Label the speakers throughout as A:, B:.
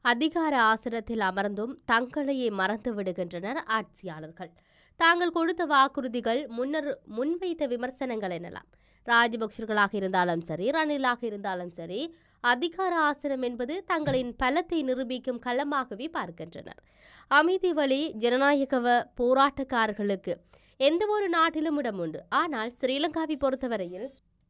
A: அதிகார ஆசனத்தில் அமர்ந்தும் தங்களையே மறந்து விடுகின்றனர் ஆட்சியாளர்கள் தாங்கள் கொடுத்த வாக்குறுதிகள் முன்னர் முன்வைத்த விமர்சனங்கள் எனலாம் ராஜபக்சர்களாக இருந்தாலும் சரி ரணிலாக இருந்தாலும் சரி அதிகார ஆசனம் என்பது தங்களின் பலத்தை நிரூபிக்கும் களமாகவே பார்க்கின்றனர் அமைதி வழி ஜனநாயகவ போராட்டக்காரர்களுக்கு எந்த ஒரு நாட்டிலும் இடம் உண்டு ஆனால் ஸ்ரீலங்காவை பொறுத்தவரையில்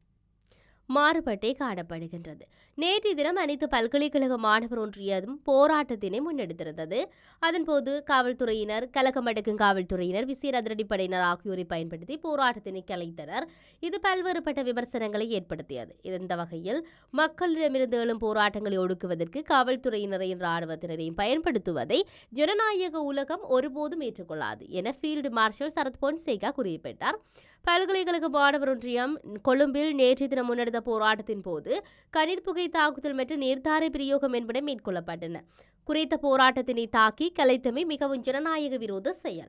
A: மாறுபட்டே காணப்படுகின்றது நேற்றைய தினம் அனைத்து பல்கலைக்கழக மாணவர் ஒன்றியதும் போராட்டத்தினை முன்னெடுத்திருந்தது அதன்போது காவல்துறையினர் கலக்கமடக்கும் காவல்துறையினர் விசேட அதிரடிப்படையினர் ஆகியோரை பயன்படுத்தி போராட்டத்தினை கலைத்தனர் இது பல்வேறுபட்ட விமர்சனங்களை ஏற்படுத்தியது இந்த வகையில் மக்களிடமிருந்து எழும் போராட்டங்களை ஒடுக்குவதற்கு காவல்துறையினரையும் இராணுவத்தினரையும் பயன்படுத்துவதை ஜனநாயக உலகம் ஒருபோதும் ஏற்றுக்கொள்ளாது என ஃபீல்டு மார்ஷல் சரத் பொன்சேகா குறிப்பிட்டார் பல்கலைக்கழக மாணவர் ஒன்றியம் கொழும்பில் நேற்று தினம் முன்னெடுத்த போராட்டத்தின் போது கண்ணீர் புகை தாக்குதல் மற்றும் நீர்த்தாரை பிரயோகம் என்பன மேற்கொள்ளப்பட்டன குறித்த போராட்டத்தினை தாக்கி கலைத்தமை மிகவும் ஜனநாயக விரோத செயல்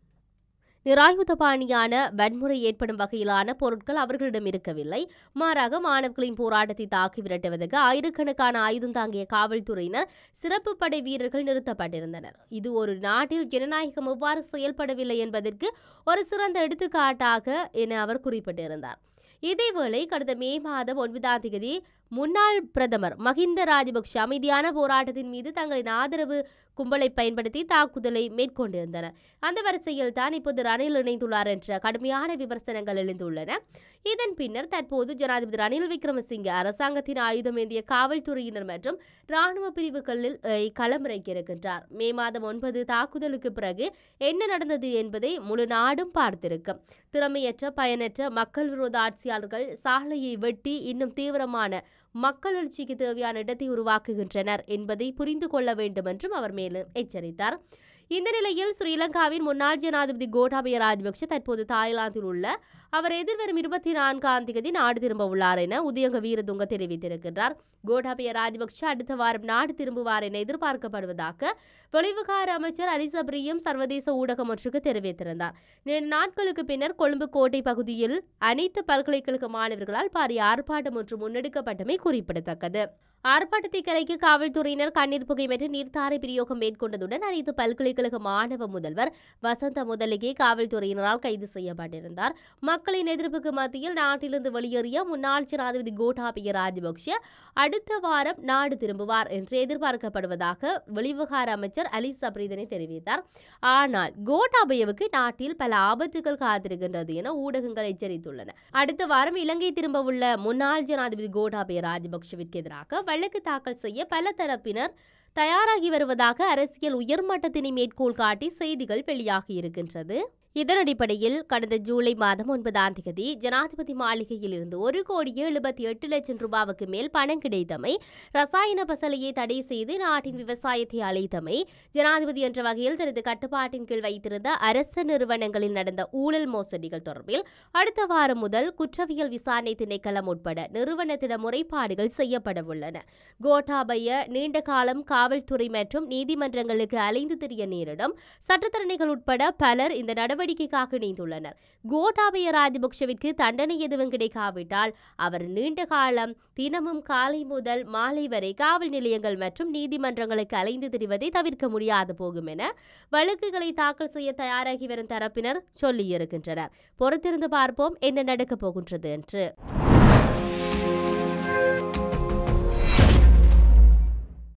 A: நிராயுதபாணியான வன்முறை ஏற்படும் வகையிலான பொருட்கள் அவர்களிடம் இருக்கவில்லை மாறாக மாணவர்களின் போராட்டத்தை தாக்கி விரட்டுவதற்கு ஆயிரக்கணக்கான ஆயுதம் தாங்கிய காவல்துறையினர் சிறப்பு படை வீரர்கள் நிறுத்தப்பட்டிருந்தனர் இது ஒரு நாட்டில் ஜனநாயகம் எவ்வாறு செயல்படவில்லை என்பதற்கு ஒரு சிறந்த எடுத்துக்காட்டாக என அவர் குறிப்பிட்டிருந்தார் இதேவேளை கடந்த மே மாதம் ஒன்பதாம் தேதி முன்னாள் பிரதமர் மஹிந்த ராஜபக்ஷ அமைதியான போராட்டத்தின் மீது தங்களின் ஆதரவு கும்பலை பயன்படுத்தி தாக்குதலை மேற்கொண்டிருந்தனர் அந்த வரிசையில் தான் இப்போது ரணில் இணைந்துள்ளார் என்ற கடுமையான விமர்சனங்கள் எழுந்துள்ளன இதன் பின்னர் தற்போது ஜனாதிபதி ரணில் விக்ரமசிங்கே அரசாங்கத்தின் ஆயுதம் ஏந்திய காவல்துறையினர் மற்றும் ராணுவ பிரிவுகளில் அஹ், களமிறக்கியிருக்கின்றார் மே மாதம் ஒன்பது தாக்குதலுக்கு பிறகு என்ன நடந்தது என்பதை முழு நாடும் பார்த்திருக்கும் திறமையற்ற பயனற்ற மக்கள் விரோத ஆட்சியாளர்கள் சாலையை வெட்டி இன்னும் தீவிரமான மக்கள் எழுச்சிக்கு தேவையான இடத்தை உருவாக்குகின்றனர் என்பதை புரிந்து கொள்ள வேண்டும் என்றும் அவர் மேலும் எச்சரித்தார் இந்த நிலையில் ஸ்ரீலங்காவின் முன்னாள் ஜனாதிபதி கோட்டாபய ராஜபக்ஷ தற்போது தாய்லாந்தில் உள்ள அவர் எதிர்வரும் இருபத்தி நான்காம் தேதி நாடு திரும்ப உள்ளார் என உதயங்க வீரதுங்க தெரிவித்திருக்கின்றார் கோட்டாபய ராஜபக்ஷ அடுத்த வாரம் நாடு திரும்புவார் என எதிர்பார்க்கப்படுவதாக வெளிவிவகார அமைச்சர் அலிசப்ரியும் சர்வதேச ஊடகம் ஒன்றுக்கு தெரிவித்திருந்தார் நேற்று நாட்களுக்கு பின்னர் கொழும்பு கோட்டை பகுதியில் அனைத்து பல்கலைக்கழக மாணவர்களால் பாரிய ஆர்ப்பாட்டம் ஒன்று முன்னெடுக்கப்பட்டமை குறிப்பிடத்தக்கது ஆர்ப்பாட்டத்தை கலைக்க காவல்துறையினர் கண்ணீர் புகை மற்றும் நீர்த்தாரை பிரயோகம் மேற்கொண்டதுடன் அனைத்து பல்கலைக்கழக மாணவ முதல்வர் வசந்த முதலிகே காவல்துறையினரால் கைது செய்யப்பட்டிருந்தார் மக்களின் எதிர்ப்புக்கு மத்தியில் நாட்டிலிருந்து வெளியேறிய முன்னாள் ஜனாதிபதி கோட்டாபய ராஜபக்ஷ அடுத்த வாரம் நாடு திரும்புவார் என்று எதிர்பார்க்கப்படுவதாக வெளிவிவகார அமைச்சர் அலி சப்ரீதனை தெரிவித்தார் ஆனால் கோட்டாபயவுக்கு நாட்டில் பல ஆபத்துகள் காத்திருக்கின்றது என ஊடகங்கள் எச்சரித்துள்ளன அடுத்த வாரம் இலங்கை திரும்பவுள்ள முன்னாள் ஜனாதிபதி கோட்டாபய ராஜபக்ஷவிற்கு எதிராக வழக்கு தாக்கல் செய்ய பல தரப்பினர் தயாராகி வருவதாக அரசியல் உயர்மட்டத்தினை மேற்கோள் காட்டி செய்திகள் வெளியாகி இருக்கின்றது இதன் அடிப்படையில் கடந்த ஜூலை மாதம் ஒன்பதாம் தேதி ஜனாதிபதி மாளிகையில் இருந்து ஒரு கோடியே எழுபத்தி எட்டு லட்சம் ரூபாவுக்கு மேல் பணம் கிடைத்தமை ரசாயன பசலையை தடை செய்து நாட்டின் விவசாயத்தை அழைத்தமை ஜனாதிபதி என்ற வகையில் தனது கட்டுப்பாட்டின் கீழ் வைத்திருந்த அரசு நிறுவனங்களில் நடந்த ஊழல் மோசடிகள் தொடர்பில் அடுத்த வாரம் முதல் குற்றவியல் விசாரணை திணைக்களம் உட்பட நிறுவனத்திடம் முறைப்பாடுகள் செய்யப்பட உள்ளன கோட்டாபய நீண்ட காலம் காவல்துறை மற்றும் நீதிமன்றங்களுக்கு அலைந்து திரிய நேரிடும் சட்டத்தரணிகள் உட்பட பலர் இந்த நடவடிக்கைக்காக இணைந்துள்ளனர் கோட்டாபய ராஜபக்ஷவிற்கு தண்டனை எதுவும் கிடைக்காவிட்டால் அவர் நீண்ட காலம் தினமும் காலை முதல் மாலை வரை காவல் நிலையங்கள் மற்றும் நீதிமன்றங்களுக்கு அலைந்து திரிவதை தவிர்க்க முடியாது போகும் என வழக்குகளை தாக்கல் செய்ய தயாராகி வரும் தரப்பினர் சொல்லியிருக்கின்றனர் பொறுத்திருந்து பார்ப்போம் என்ன நடக்கப் போகின்றது என்று